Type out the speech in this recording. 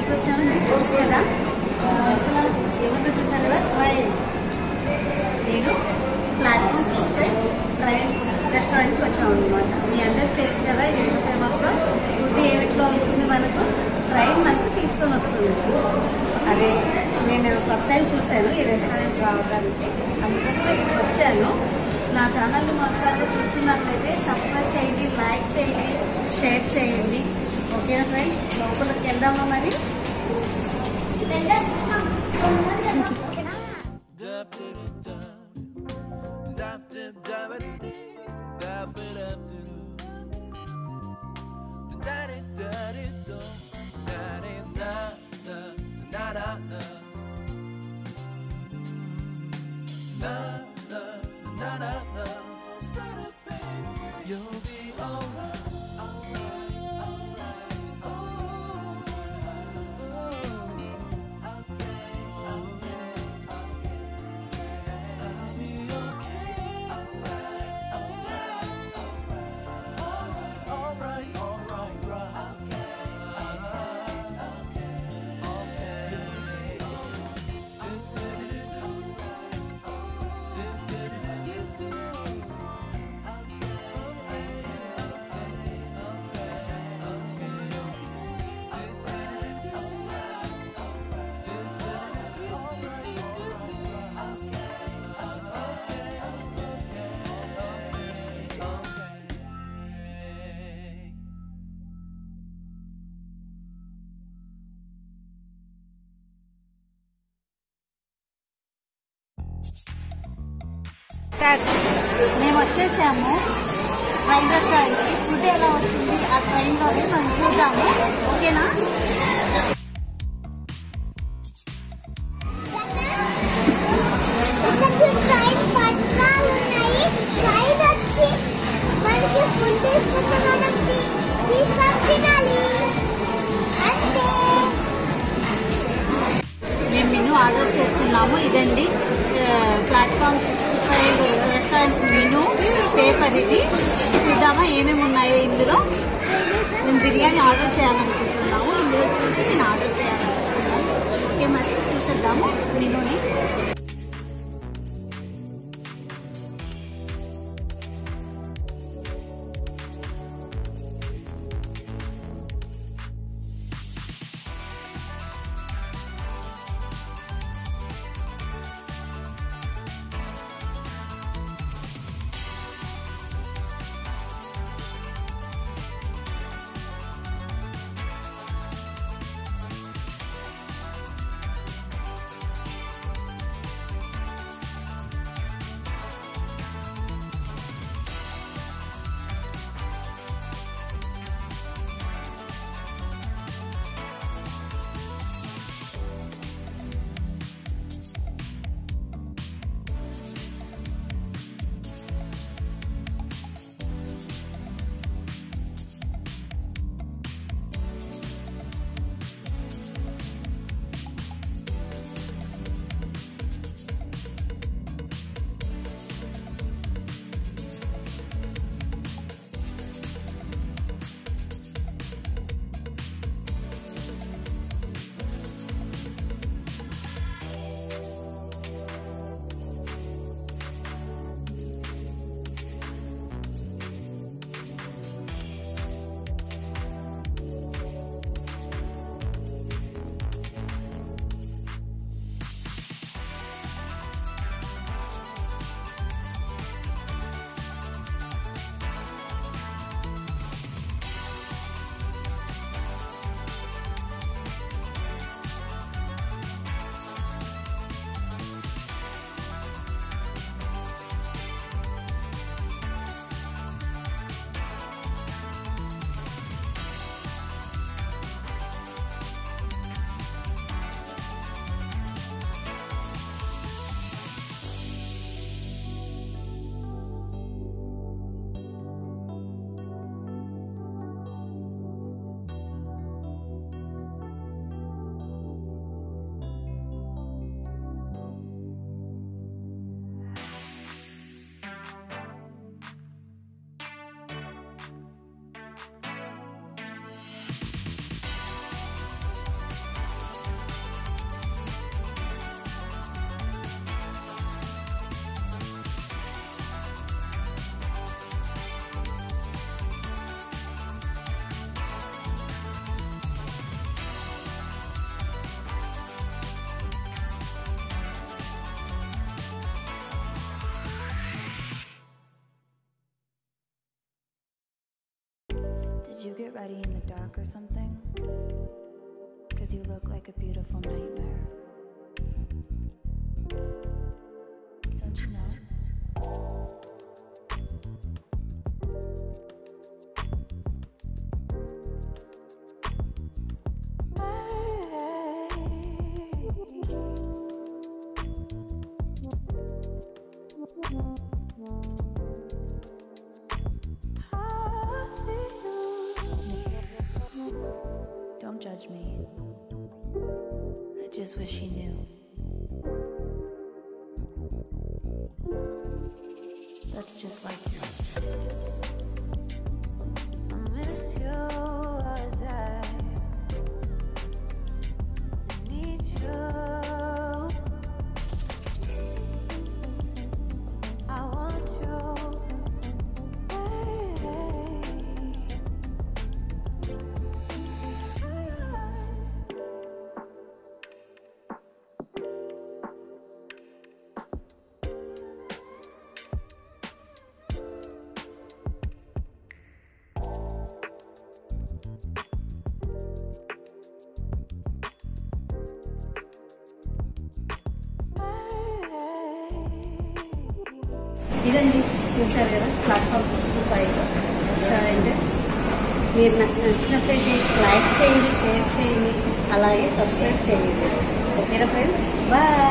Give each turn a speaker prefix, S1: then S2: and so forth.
S1: ఎక్కడికి వచ్చాను మీకు తెలుసు కదా ఏమన్నా చూసాను కదా ట్రైన్ నేను ప్లాట్ఫామ్ చూస్తే ట్రైన్ రెస్టారెంట్కి వచ్చాము అనమాట మీ అందరికి తెలుసు కదా ఇది ఎంత ఫేమస్ ఫుడ్ ఏమిట్లో వస్తుంది మనకు ట్రైన్ మనకు తీసుకొని వస్తుంది అదే నేను ఫస్ట్ టైం చూశాను ఈ రెస్టారెంట్ రావడానికి అందుకోసమే ఇక్కడికి వచ్చాను నా ఛానల్ని మొదటిసారిగా చూస్తున్నట్లయితే సబ్స్క్రైబ్ చేయండి లైక్ చేయండి షేర్ చేయండి ఓకేనా ఫ్రెండ్స్ లోపలికి వెళ్దామా మరి
S2: You'll be alright, alright, alright, alright. Okay, okay, okay. I'll be okay. Alright, alright, alright. Alright, alright, right. Okay, okay, okay.
S1: Start మేము వచ్చేసాము ట్రైన్ రెస్టారెంట్కి ఫుడ్ ఎలా వస్తుంది ఆ ట్రైన్లోనే మనం చూద్దాము ఓకేనా
S3: ఇక్కడ ట్రైన్ పట్టాలు ఉన్నాయి ట్రైన్ వచ్చి మనకి ఫుడ్ ఇస్తుంది మనం తీ- తీసుకొని తినాలి అంతే
S1: మేము మెనూ ఆర్డర్ చేస్తున్నాము ఇదండి platform sixty five restaurant menu paper ఇది చూద్దామా ఏమేమి ఉన్నాయో ఇందులో మేము బిర్యానీ ఆర్డర్ చేయాలనుకుంటున్నాము ఇందులో చూసి నేను ఆర్డర్ చేయాలనుకుంటున్నాను ఓకే మరి చూసేద్దాము మెనూని
S4: Did you get ready in the dark or something? Cause you look like a beautiful nightmare. Don't you know? Don't judge me. I just wish he knew. That's just like you. I miss you as I need you. I want you.
S1: ఇదండి చూశారు కదా platform sixty five restaurant మీరు నాకు నచ్చినట్లయితే like చేయండి share చేయండి అలాగే subscribe చేయండి ఓకేనా ఫ్రెండ్స్ బాయ్